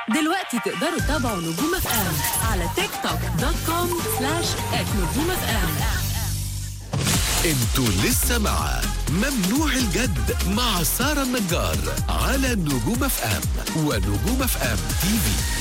دلوقتي تقدروا تتابعوا نجوم اف ام على تيك توك دوت كوم سلاش ات نجوم اف ام انتوا لسه مع ممنوع الجد مع سارة النجار على نجوم اف ام ونجوم اف ام تي في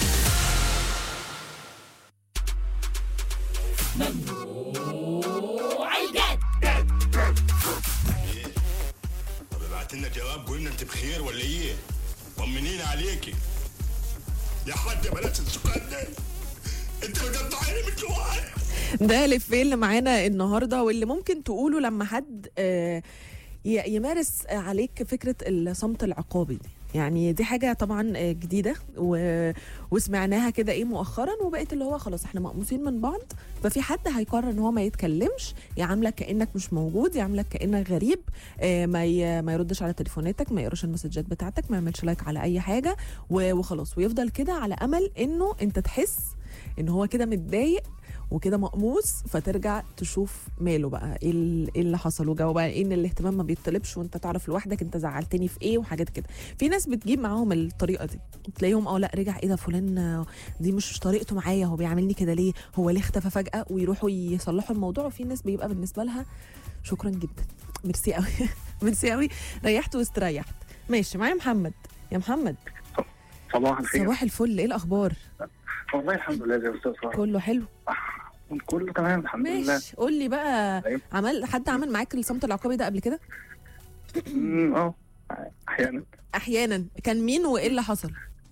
طب ابعت لنا جواب قلنا انت بخير ولا ايه؟ طمنين عليكي يا حاج بلاش السؤال ده انت مقطعيني من جوايا ده الإفيه اللي معانا النهارده واللي ممكن تقوله لما حد آه، ي- يمارس عليك فكره الصمت العقابي دي يعني دي حاجه طبعا آه، جديده و... وسمعناها كده ايه مؤخرا وبقيت اللي هو خلاص احنا مقموسين من بعض ففي حد هيقرر ان هو ما يتكلمش يعاملك كانك مش موجود يعاملك كانك غريب آه، ما ي... ما يردش على تليفوناتك ما يقراش المسجات بتاعتك ما يعملش لايك على اي حاجه و... وخلاص ويفضل كده على امل انه انت تحس ان هو كده متضايق وكده مقموس فترجع تشوف ماله بقى ايه ال- إيه اللي حصل وجاوب بقى ايه ان الاهتمام ما بيطلبش وانت تعرف لوحدك انت زعلتني في ايه وحاجات كده في ناس بتجيب معاهم الطريقه دي تلاقيهم اه لا رجع ايه ده فلان آه، دي مش طريقته معايا هو بيعاملني كده ليه هو ليه اختفى فجاه ويروحوا يصلحوا الموضوع وفي ناس بيبقى بالنسبه لها شكرا جدا ميرسي قوي ميرسي قوي ريحت واستريحت ماشي معايا محمد يا محمد صباح الخير صباح الفل ايه الاخبار والله الحمد لله يا استاذ صالح كله حلو كله تمام الحمد لله ماشي قول لي بقى أيوة. عمل حد عمل معاك الصمت العقابي ده قبل كده أمم، اه احيانا احيانا كان مين وايه اللي حصل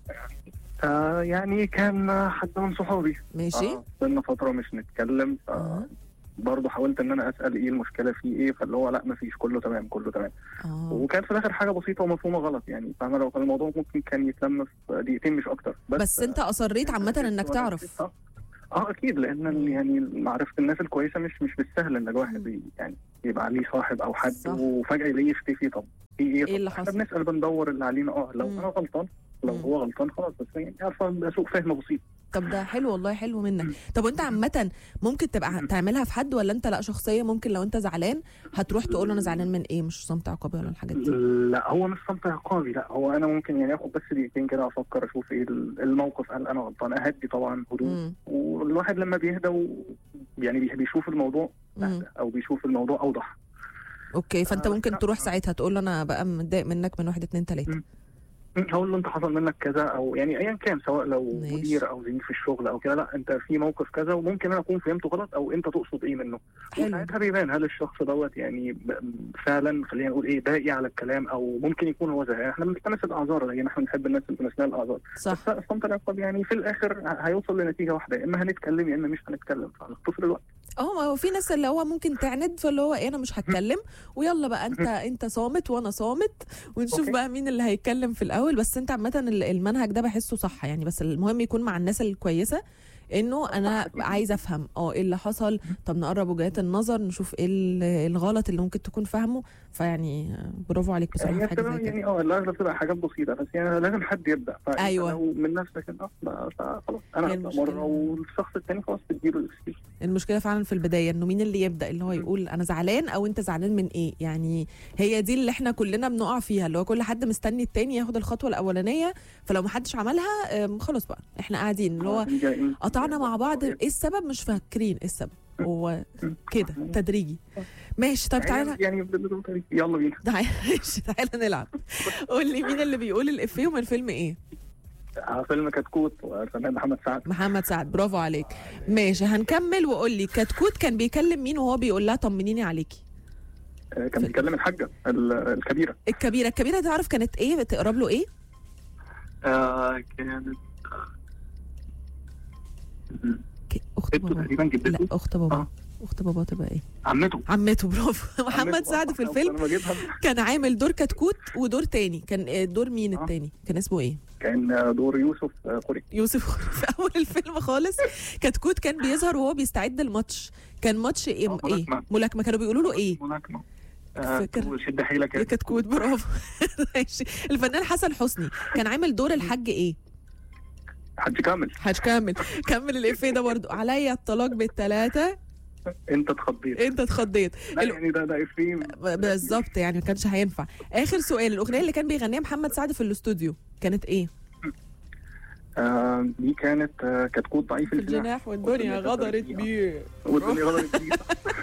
آه يعني كان حد من صحابي ماشي آه صرنا فتره مش نتكلم ف آه. برضه حاولت ان انا اسال ايه المشكله فيه ايه فاللي هو لا مفيش كله تمام كله تمام اه وكان في الاخر حاجه بسيطه ومفهومه غلط يعني فاهمه لو كان الموضوع ممكن كان يتلم في دقيقتين مش اكتر بس, بس انت اصريت عامه انك تعرف اه اه اكيد لان ال- يعني معرفه الناس الكويسه مش مش بالسهل ان الواحد ي- يعني يبقى عليه صاحب او حد صح. وفجاه يلاقيه يختفي طب في ايه طب اللي احنا حصل؟ بنسال بندور اللي علينا اه لو مم. انا غلطان لو مم. هو غلطان خلاص بس يعني عارفه ده سوء فهم بسيط طب ده حلو والله حلو منك طب وانت عامه ممكن تبقى تعملها في حد ولا انت لا شخصيه ممكن لو انت زعلان هتروح تقول له انا زعلان من ايه مش صمت عقابي ولا الحاجات دي لا هو مش صمت عقابي لا هو انا ممكن يعني اخد بس دقيقتين كده افكر اشوف ايه ال- الموقف هل انا غلطان اهدي طبعا هدوء مم. والواحد لما بيهدى و يعني بي- بيشوف الموضوع مم. أهدى او بيشوف الموضوع اوضح اوكي فانت آه، ممكن لا. تروح ساعتها تقول له انا بقى متضايق منك من واحد اتنين تلاته مم. هقول له انت حصل منك كذا او يعني ايا كان سواء لو ماشي. مدير او زميل في الشغل او كده لا انت في موقف كذا وممكن انا اكون فهمته غلط او انت تقصد ايه منه حلو وساعتها بيبان هل الشخص دوت يعني ب- فعلا خلينا نقول ايه باقي على الكلام او ممكن يكون هو زهقان احنا بنلتمس الاعذار لان احنا بنحب الناس اللي بنلتمس لها الاعذار صح بس الصمت العقاب يعني في الاخر ه- هيوصل لنتيجه واحده يا اما هنتكلم يا اما مش هنتكلم فنختصر الوقت اه ما هو في ناس اللي هو ممكن تعند فاللي هو ايه انا مش هتكلم ويلا بقى انت انت صامت وانا صامت ونشوف أوكي. بقى مين اللي هيتكلم في الاول بس انت عامه ال- المنهج ده بحسه صح يعني بس المهم يكون مع الناس الكويسه انه انا عايزه افهم اه ايه اللي حصل طب نقرب وجهات النظر نشوف ايه ال- الغلط اللي ممكن تكون فاهمه فيعني آه، برافو عليك بصراحه هي في حاجه بتبقى زي كده يعني اه الاغلب بتبقى حاجات بسيطه بس يعني لازم حد يبدا فأنت أيوة. لو من نفسك اه لا، فخلاص انا هي ابدا المشكلة. مره والشخص الثاني خلاص تديله الاكسكيوز المشكله فعلا في البدايه انه مين اللي يبدا اللي هو يقول انا زعلان او انت زعلان من ايه يعني هي دي اللي احنا كلنا بنقع فيها اللي هو كل حد مستني التاني ياخد الخطوه الاولانيه فلو ما حدش عملها أم، خلاص بقى احنا قاعدين اللي هو قطعنا مع بعض ايه السبب مش فاكرين ايه السبب هو كده تدريجي ماشي طب تعالى يعني ب- يلا بينا تعالى ماشي، تعالى نلعب قول لي مين اللي بيقول الافيه ومن فيلم ايه آه، فيلم كتكوت والفنان محمد سعد محمد سعد برافو عليك ماشي هنكمل وقول لي كتكوت كان بيكلم مين وهو بيقول لها طمنيني عليكي آه، كان بيتكلم الحاجه ال- الكبيره الكبيره الكبيره تعرف كانت ايه تقرب له ايه آه كانت ك- اخت جدته بابا تقريبا لا جدته اخت بابا آه. اخت بابا تبقى ايه عمته عمته برافو محمد عمته. سعد في أنا الفيلم بجيبها كان عامل دور كتكوت ودور تاني كان آه، دور مين آه. التاني كان اسمه ايه كان دور يوسف آه، قري يوسف في اول الفيلم خالص كتكوت كان بيظهر وهو بيستعد الماتش كان ماتش ايه آه، ايه ملاكمة. ملاكمه كانوا بيقولوا له ايه ملاكمه فاكر. شد حيلك يا يا كتكوت برافو ماشي الفنان حسن حسني كان عامل دور الحاج ايه حد كامل حاج كامل كمل الافيه ده برضو عليا الطلاق بالثلاثه انت اتخضيت انت اتخضيت لا ال- يعني ده ده افيه ب- بالظبط يعني ما كانش هينفع اخر سؤال الاغنيه اللي كان بيغنيها محمد سعد في الاستوديو كانت ايه آه دي كانت آه كتكوت ضعيف في الجناح والدنيا غدرت بيه والدنيا غدرت بيه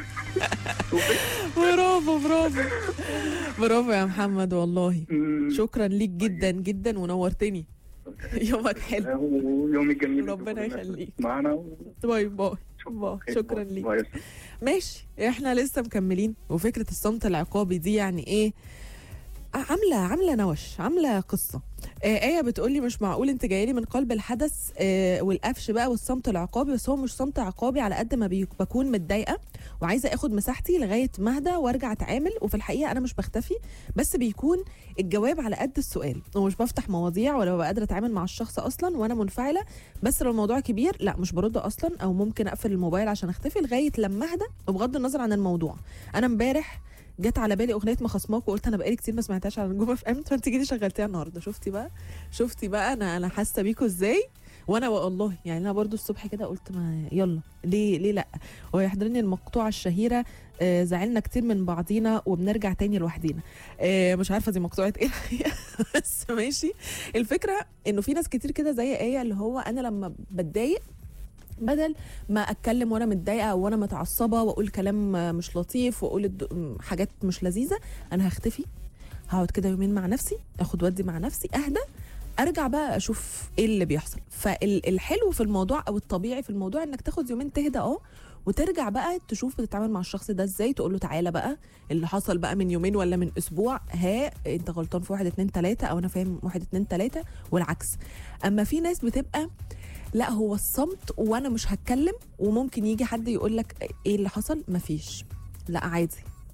برافو برافو برافو يا محمد والله مم. شكرا ليك جدا جدا ونورتني يومك حلو ويومك جميل ربنا يخليك. معنا و- باي باي باي شكرا ليك باي. ماشي احنا لسه مكملين وفكره الصمت العقابي دي يعني ايه عامله عامله نوش عامله قصه آه ايه بتقولي مش معقول انت جايه لي من قلب الحدث آه والقفش بقى والصمت العقابي بس هو مش صمت عقابي على قد ما بي- بكون متضايقه وعايزه اخد مساحتي لغايه ما اهدى وارجع اتعامل وفي الحقيقه انا مش بختفي بس بيكون الجواب على قد السؤال ومش بفتح مواضيع ولا ببقى قادره اتعامل مع الشخص اصلا وانا منفعله بس لو الموضوع كبير لا مش برد اصلا او ممكن اقفل الموبايل عشان اختفي لغايه لما اهدى وبغض النظر عن الموضوع انا امبارح جت على بالي اغنيه ما خصماك وقلت انا بقالي كتير ما سمعتهاش على نجوم اف ام فانت جيتي شغلتيها النهارده شفتي بقى شفتي بقى انا انا حاسه بيكوا ازاي وانا والله يعني انا برضو الصبح كده قلت ما يلا ليه ليه لا ويحضرني المقطوعه الشهيره آه زعلنا كتير من بعضينا وبنرجع تاني لوحدينا آه مش عارفه دي مقطوعه ايه الحقيقة، بس ماشي الفكره انه في ناس كتير كده زي ايه اللي هو انا لما بتضايق بدل ما اتكلم وانا متضايقه او وانا متعصبه واقول كلام مش لطيف واقول الد- حاجات مش لذيذه انا هختفي هقعد كده يومين مع نفسي اخد ودي مع نفسي اهدى ارجع بقى اشوف ايه اللي بيحصل فالحلو في الموضوع او الطبيعي في الموضوع انك تاخد يومين تهدى اه وترجع بقى تشوف بتتعامل مع الشخص ده ازاي تقول له تعالى بقى اللي حصل بقى من يومين ولا من اسبوع ها انت غلطان في واحد اتنين تلاته او انا فاهم واحد اتنين تلاته والعكس اما في ناس بتبقى لا هو الصمت وانا مش هتكلم وممكن يجي حد يقول لك ايه اللي حصل مفيش لا عادي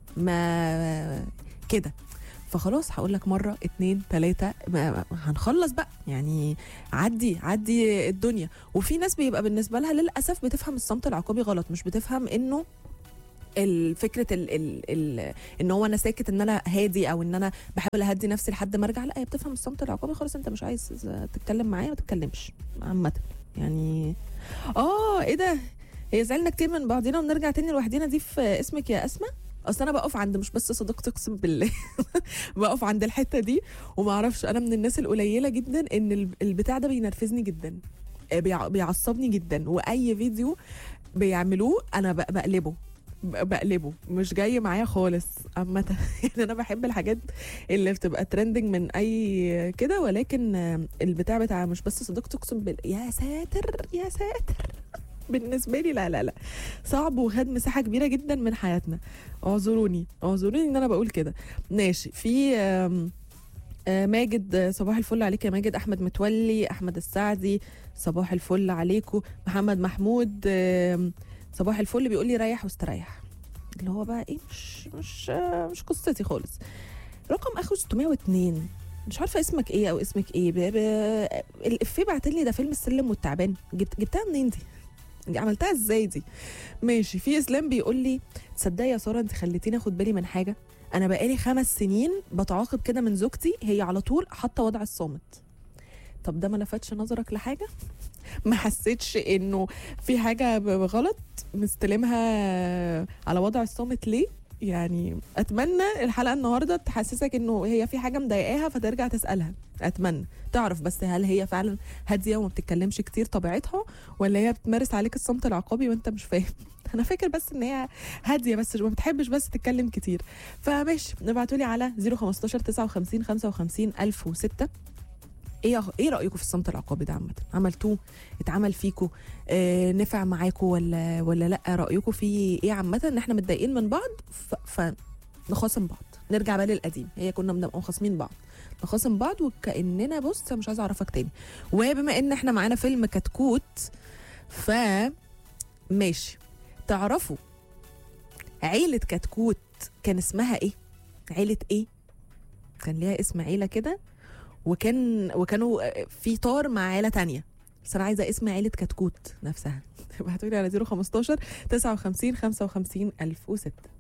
ما كده فخلاص هقول لك مره اتنين تلاته ما ما- هنخلص بقى يعني عدي عدي الدنيا وفي ناس بيبقى بالنسبه لها للاسف بتفهم الصمت العقابي غلط مش بتفهم انه الفكره ال ال ال ان هو انا ساكت ان انا هادي او ان انا بحاول اهدي نفسي لحد ما ارجع لا هي بتفهم الصمت العقابي خلاص انت مش عايز تتكلم معايا ما تتكلمش عامه يعني اه ايه ده هي زعلنا كتير من بعضنا ونرجع تاني لوحدنا دي في اسمك يا اسماء اصل انا بقف عند مش بس صديقتي اقسم بالله بقف عند الحته دي وما اعرفش انا من الناس القليله جدا ان ال- البتاع ده بينرفزني جدا آه، بيع- بيعصبني جدا واي فيديو بيعملوه انا ب- بقلبه ب- بقلبه مش جاي معايا خالص عامة يعني انا بحب الحاجات اللي بتبقى ترندنج من اي كده ولكن آه، البتاع بتاع مش بس صديقتي اقسم بالله يا ساتر يا ساتر بالنسبه لي لا لا لا صعب وخد مساحه كبيره جدا من حياتنا اعذروني اعذروني ان انا بقول كده ماشي في آم، آه، ماجد آه، صباح الفل عليك يا ماجد احمد متولي احمد السعدي صباح الفل عليكم محمد محمود آم، صباح الفل بيقول لي ريح واستريح اللي هو بقى ايه مش مش آه، مش قصتي خالص رقم اخره 602 مش عارفه اسمك ايه او اسمك ايه ب... ب... الافيه بعت لي ده فيلم السلم والتعبان جبت جبتها منين دي دي عملتها ازاي دي ماشي في اسلام بيقول لي تصدقي يا ساره انت خليتيني اخد بالي من حاجه انا بقالي خمس سنين بتعاقب كده من زوجتي هي على طول حاطه وضع الصامت طب ده ما لفتش نظرك لحاجه ما حسيتش انه في حاجه ب- غلط مستلمها على وضع الصامت ليه يعني اتمنى الحلقه النهارده تحسسك انه هي في حاجه مضايقاها فترجع تسالها اتمنى تعرف بس هل هي فعلا هاديه وما بتتكلمش كتير طبيعتها ولا هي بتمارس عليك الصمت العقابي وانت مش فاهم انا فاكر بس ان هي هاديه بس ما بتحبش بس تتكلم كتير فماشي ابعتوا لي على 015 59 55 1006 ايه ايه رايكم في الصمت العقابي ده عامه عملتوه اتعمل فيكم آه نفع معاكم ولا ولا لا رايكم فيه ايه عامه ان احنا متضايقين من بعض ف... فنخاصم بعض نرجع بقى للقديم هي كنا بنبقى مخاصمين بعض نخاصم بعض وكاننا بص أنا مش عايزه اعرفك تاني وبما ان احنا معانا فيلم كتكوت ف ماشي تعرفوا عيلة كتكوت كان اسمها ايه؟ عيلة ايه؟ كان ليها اسم عيلة كده وكان وكانوا في طار مع عيلة تانية بس انا عايزة اسم عيلة كتكوت نفسها ابعتوا لي على 015 59 55 1006